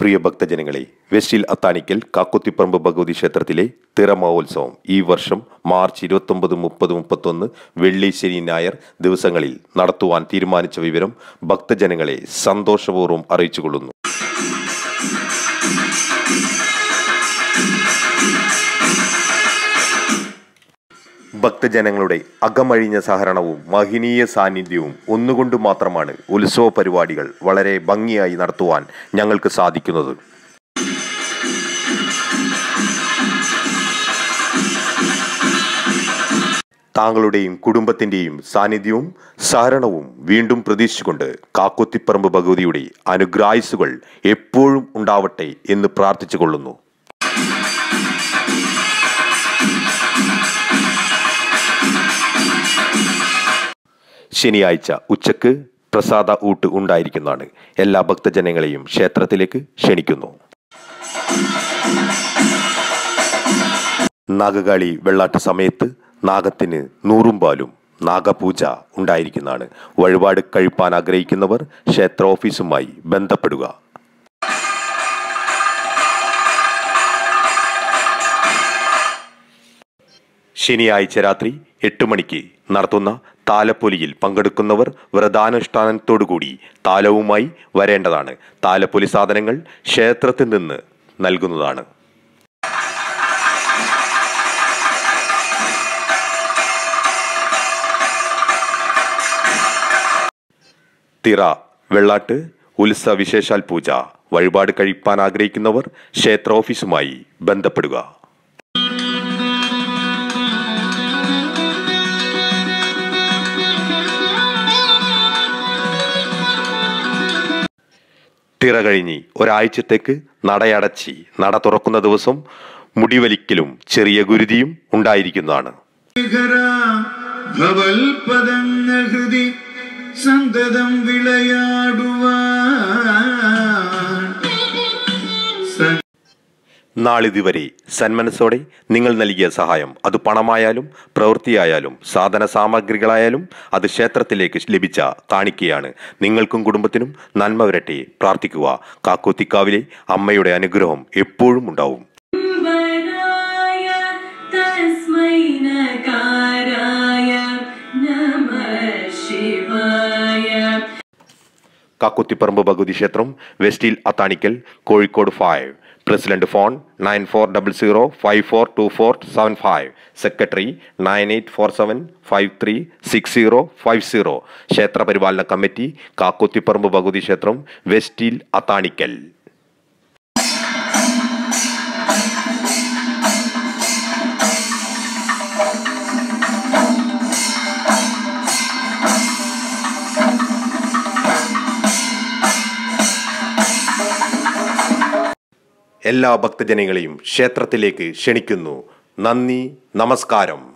പ്രിയ ഭക്തജനങ്ങളെ വെസ്റ്റിൽ അത്താണിക്കൽ കാക്കുത്തിപ്പറമ്പ് ഭഗവതി ക്ഷേത്രത്തിലെ തിറ മഹോത്സവം ഈ വർഷം മാർച്ച് ഇരുപത്തൊമ്പത് മുപ്പത് മുപ്പത്തൊന്ന് വെള്ളി ശനി ഞായർ ദിവസങ്ങളിൽ നടത്തുവാൻ തീരുമാനിച്ച വിവരം ഭക്തജനങ്ങളെ സന്തോഷപൂർവ്വം അറിയിച്ചുകൊള്ളുന്നു ഭക്തജനങ്ങളുടെ അകമഴിഞ്ഞ സഹകരണവും മഹനീയ സാന്നിധ്യവും ഒന്നുകൊണ്ട് മാത്രമാണ് ഉത്സവ പരിപാടികൾ വളരെ ഭംഗിയായി നടത്തുവാൻ ഞങ്ങൾക്ക് സാധിക്കുന്നത് താങ്കളുടെയും കുടുംബത്തിന്റെയും സാന്നിധ്യവും സഹകരണവും വീണ്ടും പ്രതീക്ഷിച്ചുകൊണ്ട് കാക്കൊത്തിപ്പറമ്പ് ഭഗവതിയുടെ അനുഗ്രായുസുകൾ എപ്പോഴും ഉണ്ടാവട്ടെ എന്ന് പ്രാർത്ഥിച്ചുകൊള്ളുന്നു ശനിയാഴ്ച ഉച്ചക്ക് പ്രസാദ ഊട്ട് ഉണ്ടായിരിക്കുന്നതാണ് എല്ലാ ഭക്തജനങ്ങളെയും ക്ഷേത്രത്തിലേക്ക് ക്ഷണിക്കുന്നു നാഗകാളി വെള്ളാട്ട സമയത്ത് നാഗത്തിന് നൂറും പാലും നാഗപൂജ ഉണ്ടായിരിക്കുന്നതാണ് വഴിപാട് കഴിപ്പാൻ ആഗ്രഹിക്കുന്നവർ ക്ഷേത്ര ഓഫീസുമായി ബന്ധപ്പെടുക ശനിയാഴ്ച രാത്രി എട്ട് മണിക്ക് നടത്തുന്ന താലപ്പൊലിയിൽ പങ്കെടുക്കുന്നവർ വ്രതാനുഷ്ഠാനത്തോടുകൂടി താലവുമായി വരേണ്ടതാണ് താലപ്പൊലി സാധനങ്ങൾ ക്ഷേത്രത്തിൽ നിന്ന് നൽകുന്നതാണ് തിറ വെള്ളാട്ട് ഉത്സവ വിശേഷാൽ പൂജ വഴിപാട് കഴിപ്പാൻ ആഗ്രഹിക്കുന്നവർ ക്ഷേത്ര ഓഫീസുമായി ബന്ധപ്പെടുക തിറ കഴിഞ്ഞ് ഒരാഴ്ചത്തേക്ക് നടയടച്ചി നട തുറക്കുന്ന ദിവസം മുടിവലിക്കലും ചെറിയ ഗുരുതിയും ഉണ്ടായിരിക്കുന്നതാണ് ശേഖര ഭവൽപദങ്ങൾ ഹൃദി സന്തതം വിളയാടുവാൻ സ- നാളിതുവരെ സന്മനസ്സോടെ നിങ്ങൾ നൽകിയ സഹായം അത് പണമായാലും പ്രവൃത്തിയായാലും സാധന സാമഗ്രികളായാലും അത് ക്ഷേത്രത്തിലേക്ക് ലഭിച്ച കാണിക്കയാണ് നിങ്ങൾക്കും കുടുംബത്തിനും നന്മ വരട്ടെ പ്രാർത്ഥിക്കുക കാക്കോത്തിക്കാവിലെ അമ്മയുടെ അനുഗ്രഹം എപ്പോഴും ഉണ്ടാവും वराय तस्मै नकाराय नमः शिवाय കാക്കുത്തിപ്പറമ്പ് ഭഗവതി ക്ഷേത്രം വെസ്റ്റിൽ Athanikkal Kozhikode five president phone nine four double zero five four two four seven five secretary nine eight four seven five three six zero five zero ക്ഷേത്ര പരിപാലന കമ്മിറ്റി കാക്കുത്തിപ്പറമ്പ് ഭഗവതി ക്ഷേത്രം വെസ്റ്റിൽ അത്താണിക്കൽ എല്ലാ ഭക്തജനങ്ങളെയും ക്ഷേത്രത്തിലേക്ക് ക്ഷണിക്കുന്നു നന്ദി നമസ്കാരം